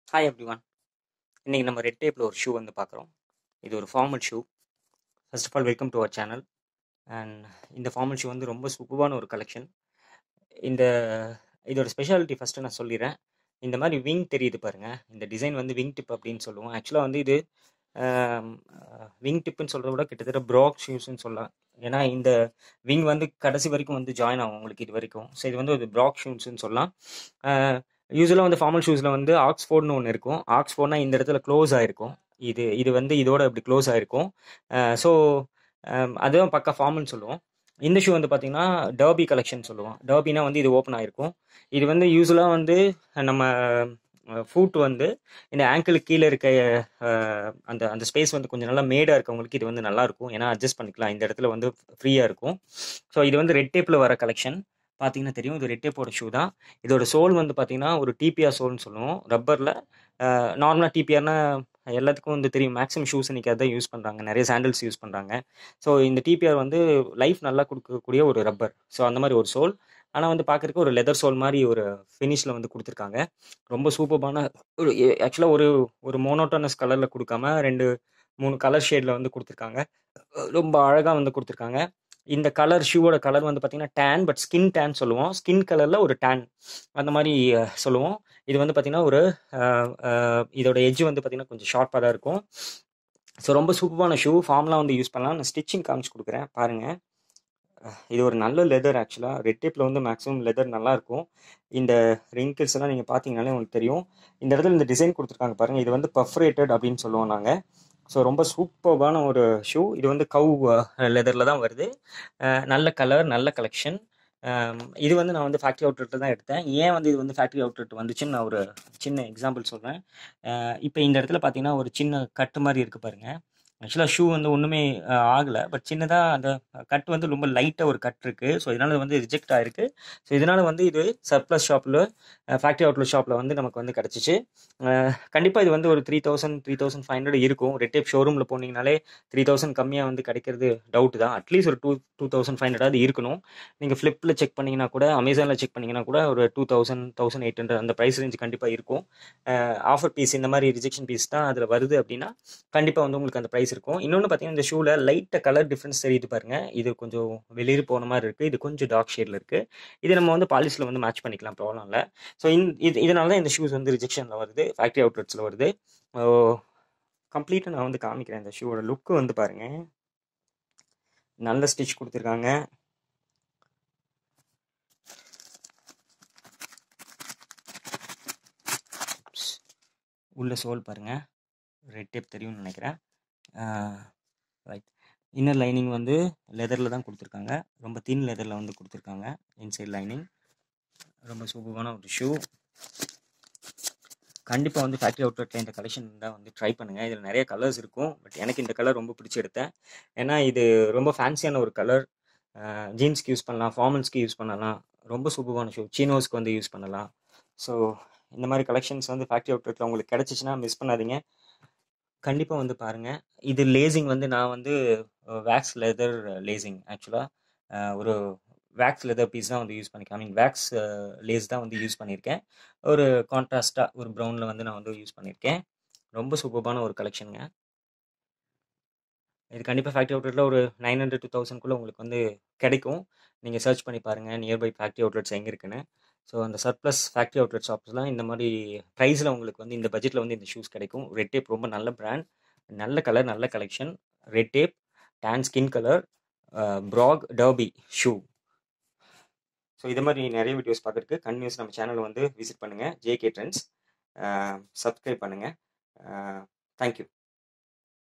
hi every one இன்றைக்கி நம்ம red டேப்பில் ஒரு ஷூ வந்து பார்க்குறோம் இது ஒரு formal shoe first of all welcome to our channel and இந்த ஃபார்மல் ஷூ வந்து ரொம்ப சூப்பரான ஒரு கலெக்ஷன் இந்த இதோட ஸ்பெஷாலிட்டி ஃபஸ்ட்டு நான் சொல்லிடுறேன் இந்த மாதிரி விங் தெரியுது பாருங்கள் இந்த டிசைன் வந்து விங் டிப் அப்படின்னு சொல்லுவோம் ஆக்சுவலாக வந்து இது விங் டிப்புன்னு சொல்கிறத விட கிட்டத்தட்ட ப்ராக் ஷூஸ்ன்னு சொல்லலாம் ஏன்னா இந்த விங் வந்து கடைசி வரைக்கும் வந்து ஜாயின் ஆகும் உங்களுக்கு இது வரைக்கும் ஸோ இது வந்து ஒரு ப்ராக் ஷூஸ்ன்னு சொல்லலாம் யூஸ்வலாக வந்து ஃபார்மல் ஷூஸில் வந்து ஆக்ஸ்ஃபோர்ட்னு ஒன்று இருக்கும் ஆக்ஸ்ஃபோர்ட்னா இந்த இடத்துல க்ளோஸ் ஆகிருக்கும் இது இது வந்து இதோட இப்படி க்ளோஸ் ஆகிருக்கும் ஸோ அதுதான் பக்கா ஃபார்மல்னு சொல்லுவோம் இந்த ஷூ வந்து பார்த்தீங்கன்னா டர்பி கலெக்ஷன் சொல்லுவோம் டர்பினா வந்து இது ஓப்பன் ஆகிருக்கும் இது வந்து யூஸ்வலாக வந்து நம்ம ஃபூட் வந்து இந்த ஆங்கிளுக்கு கீழே இருக்க அஹ், அந்த அந்த ஸ்பேஸ் வந்து கொஞ்சம் நல்லா மேடாக இருக்கவங்களுக்கு இது வந்து நல்லா இருக்கும் ஏன்னா அட்ஜஸ்ட் பண்ணிக்கலாம் இந்த இடத்துல வந்து ஃப்ரீயாக இருக்கும் ஸோ இது வந்து ரெட் டேப்பில் வர கலெக்ஷன் பார்த்தீங்கன்னா தெரியும் இது ரெட் டேப்போட ஷூ தான் இதோட சோல் வந்து பார்த்தீங்கன்னா ஒரு டிபிஆர் சோல்னு சொல்லுவோம் ரப்பரில் நார்மலாக டிபிஆர்னா எல்லாத்துக்கும் வந்து தெரியும் மேக்ஸிமம் ஷூஸ் இன்றைக்கி அதான் யூஸ் பண்ணுறாங்க நிறைய சாண்டல்ஸ் யூஸ் பண்ணுறாங்க ஸோ இந்த டிபிஆர் வந்து லைஃப் நல்லா கொடுக்கக்கூடிய ஒரு ரப்பர் ஸோ அந்த மாதிரி ஒரு சோல் ஆனால் வந்து பார்க்குறதுக்கு ஒரு லெதர் சோல் மாதிரி ஒரு ஃபினிஷில் வந்து கொடுத்துருக்காங்க ரொம்ப சூப்பர்பான ஒரு ஆக்சுவலாக ஒரு ஒரு மோனோட்டோனஸ் கலரில் கொடுக்காம ரெண்டு மூணு கலர் ஷேடில் வந்து கொடுத்துருக்காங்க ரொம்ப அழகாக வந்து கொடுத்துருக்காங்க இந்த கலர் ஷூவோட கலர் வந்து பார்த்தீங்கன்னா டேன் பட் ஸ்கின் டேன் சொல்லுவோம் ஸ்கின் கலரில் ஒரு டேன் அந்த மாதிரி அஹ், சொல்லுவோம் இது வந்து பார்த்தீங்கன்னா ஒரு அஹ், அஹ், இதோட எட்ஜ் வந்து பார்த்தீங்கன்னா கொஞ்சம் ஷார்ப்பாக தான் இருக்கும் ஸோ ரொம்ப சூப்பரான ஷூ ஃபார்ம்லாம் வந்து யூஸ் பண்ணலாம் நான் ஸ்டிச்சிங் காமிச்சு கொடுக்குறேன் பாருங்கள் இது ஒரு நல்ல லெதர் ஆக்சுவலாக ரெட் டேப்பில் வந்து மேக்ஸிமம் லெதர் நல்லாயிருக்கும் இந்த ரிங்கிள்ஸ் எல்லாம் நீங்கள் பார்த்தீங்கனாலே உங்களுக்கு தெரியும் இந்த இடத்துல இந்த டிசைன் கொடுத்துருக்காங்க பாருங்கள் இது வந்து பர்ஃபரேட்டட் அப்படின்னு சொல்லுவோம் நாங்கள் ஸோ ரொம்ப சூப்பர்பான ஒரு ஷூ இது வந்து கவ் லெதரில் தான் வருது அஹ் நல்ல கலர் நல்ல கலெக்ஷன் இது வந்து நான் வந்து ஃபேக்ட்ரி அவுட்லெட்டில் தான் எடுத்தேன் ஏன் வந்து இது வந்து ஃபேக்ட்ரி அவுட்லெட் வந்துச்சுன்னு நான் ஒரு சின்ன எக்ஸாம்பிள் சொல்கிறேன் இப்போ இந்த இடத்துல பார்த்தீங்கன்னா ஒரு சின்ன கட்டு மாதிரி இருக்குது பாருங்கள் ஆக்சுவலாக ஷூ வந்து ஒன்றுமே ஆகலை பட் சின்னதாக அந்த கட் வந்து ரொம்ப லைட்டாக ஒரு கட் இருக்குது ஸோ இதனால் வந்து ரிஜெக்ட் ஆகிருக்கு ஸோ இதனால் வந்து இது சர்ப்ளஸ் ஷாப்பில் ஃபேக்ட்ரி அவுட்லெட் ஷாப்பில் வந்து நமக்கு வந்து கிடச்சிச்சு கண்டிப்பாக இது வந்து ஒரு three thousand three thousand five hundred இருக்கும் ரெட்டேப் ஷோரூமில் போனீங்கனாலே த்ரீ தௌசண்ட் கம்மியாக வந்து கிடைக்கிறது டவுட் தான் அட்லீஸ்ட் ஒரு two two thousand five hundred இருக்கணும் நீங்கள் ஃப்ளிப்பில் செக் பண்ணிங்கன்னா கூட அமேசானில் செக் பண்ணிங்கன்னா கூட ஒரு two thousand thousand eight hundred அந்த ப்ரைஸ் ரேஞ்ச் கண்டிப்பாக இருக்கும் ஆஃபர் பீஸ் இந்த மாதிரி ரிஜெக்ஷன் பீஸ் தான் அதில் வருது அப்படின்னா கண்டிப்பாக வந்து உங்களுக்கு அந்த ப்ரைஸ் இருக்கும் இன்னொன்று பார்த்தீங்கன்னா இந்த ஷூவில் லைட்டாக கலர் டிஃப்ரென்ஸ் தெரியுது பாருங்க இது கொஞ்சம் வெளியே போன மாதிரி இருக்குது இது கொஞ்சம் டார்க் ஷேடில் இருக்குது இது நம்ம வந்து பாலிஷில் வந்து மேட்ச் பண்ணிக்கலாம் ப்ராப்ளம் இல்லை ஸோ இது இதனால தான் இந்த ஷூஸ் வந்து ரிஜெக்ஷனில் வருது ஃபேக்ட்ரி அவுட்லெட்ஸில் வருது கம்ப்ளீட்டாக நான் வந்து காமிக்கிறேன் இந்த ஷூவோட லுக்கு வந்து பாருங்கள் நல்ல ஸ்டிச் கொடுத்துருக்காங்க உள்ள சோல் பாருங்கள் ரெட் டேப் தெரியும்னு நினைக்கிறேன் ரைட் இன்னர் லைனிங் வந்து லெதரில் தான் கொடுத்துருக்காங்க ரொம்ப தின் லெதரில் வந்து கொடுத்துருக்காங்க இன்சைட் லைனிங் ரொம்ப சூப்பரான ஒரு ஷூ கண்டிப்பாக வந்து ஃபேக்ட்ரி அவுட்லெட்டில் இந்த கலெக்ஷன் தான் வந்து ட்ரை பண்ணுங்கள் இதில் நிறைய கலர்ஸ் இருக்கும் பட் எனக்கு இந்த கலர் ரொம்ப பிடிச்சி எடுத்தேன் ஏன்னா இது ரொம்ப ஃபேன்சியான ஒரு கலர் ஜீன்ஸ்க்கு யூஸ் பண்ணலாம் ஃபார்மல்ஸ்க்கு யூஸ் பண்ணலாம் ரொம்ப சூப்பரான ஷூ சீனோஸ்க்கு வந்து யூஸ் பண்ணலாம் ஸோ இந்த மாதிரி கலெக்ஷன்ஸ் வந்து ஃபேக்ட்ரி அவுட்லெட்டில் உங்களுக்கு கிடச்சிச்சின்னா மிஸ் பண்ணாதீங்க கண்டிப்பாக வந்து பாருங்கள் இது லேசிங் வந்து நான் வந்து வேக்ஸ் லெதர் லேசிங் ஆக்சுவலாக ஒரு வேக்ஸ் லெதர் பீஸ் தான் வந்து யூஸ் பண்ணியிருக்கேன் ஐ மீன் வேக்ஸ் லேஸ் தான் வந்து யூஸ் பண்ணியிருக்கேன் ஒரு கான்ட்ராஸ்ட்டாக ஒரு ப்ரௌனில் வந்து நான் வந்து யூஸ் பண்ணியிருக்கேன் ரொம்ப சூப்பர்பான ஒரு கலெக்ஷனுங்க இது கண்டிப்பாக ஃபேக்ட்ரி அவுட்லெட்டில் ஒரு நைன் ஹண்ட்ரட் டூ தௌசண்ட்குள்ளே உங்களுக்கு வந்து கிடைக்கும் நீங்கள் சர்ச் பண்ணி பாருங்கள் நியர்பை ஃபேக்ட்ரி அவுட்லெட்ஸ் எங்கே இருக்குன்னு ஸோ அந்த சர்ப்ளஸ் ஃபேக்ட்ரி அவுட்லெட் ஷாப்ஸ்லாம் இந்த மாதிரி ப்ரைஸில் உங்களுக்கு வந்து இந்த பட்ஜெட்டில் வந்து இந்த ஷூஸ் கிடைக்கும் ரெட் டேப் ரொம்ப நல்ல பிராண்ட் நல்ல கலர் நல்ல collection Red Tape tan skin colour brogue derby shoe so இது மாதிரி நிறைய வீடியோஸ் பார்க்குறதுக்கு கன்யூஸ் நம்ம சேனலை வந்து விசிட் பண்ணுங்கள் ஜேகே ட்ரெண்ட்ஸ் சப்ஸ்கிரைப் பண்ணுங்கள் தேங்க்யூ